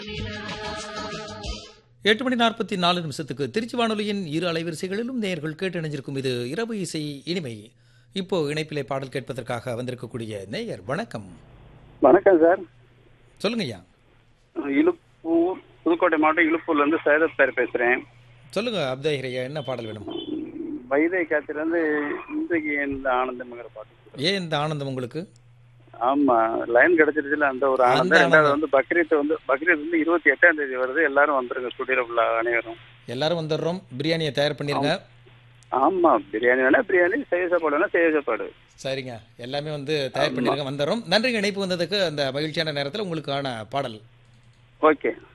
எட்டு மணி நாற்பத்தி நாலு நிமிஷத்துக்கு திருச்சி வானொலியின் இரு அலைவரிசைகளிலும் நேயர்கள் கேட்டு இணைஞ்சிருக்கும் இது இரவு இசை இனிமை இப்போ இணைப்பிலே பாடல் கேட்பதற்காக வந்திருக்கக்கூடிய நேயர் வணக்கம் வணக்கம் சார் சொல்லுங்க ஐயா இலுப்பூர் புதுக்கோட்டை மாவட்டம் இலுப்பூர்ல இருந்து சைதத் சார் பேசுறேன் சொல்லுங்க அப்தாஹிர் ஐயா என்ன பாடல் வேணும் வைதை காத்திலிருந்து இன்றைக்கு இந்த ஆனந்தம்ங்கிற பாட்டு ஏன் இந்த ஆனந்தம் உங்களுக்கு ஆமா லைன் கிடைச்சிருச்சுல அந்த ஒரு அந்த ஆனந்தம் ரெண்டாவது ஆனந்தம். வந்து பக்ரீத் வந்து பக்ரீத் வந்து இருபத்தி எட்டாம் தேதி வருது எல்லாரும் வந்துருங்க ஸ்டுடியோல உள்ள அனைவரும் எல்லாரும் வந்துடுறோம் பிரியாணியை தயார் பண்ணிருங்க ஆமா பிரியாணி வேணா பிரியாணி செய்ய சாப்பாடு வேணா செய்ய சாப்பாடு சரிங்க எல்லாமே வந்து தயார் பண்ணிருங்க வந்துடுறோம் நன்றிங்க இணைப்பு வந்ததுக்கு அந்த மகிழ்ச்சியான நேரத்தில் உங்களுக்கான பாடல் ஓகே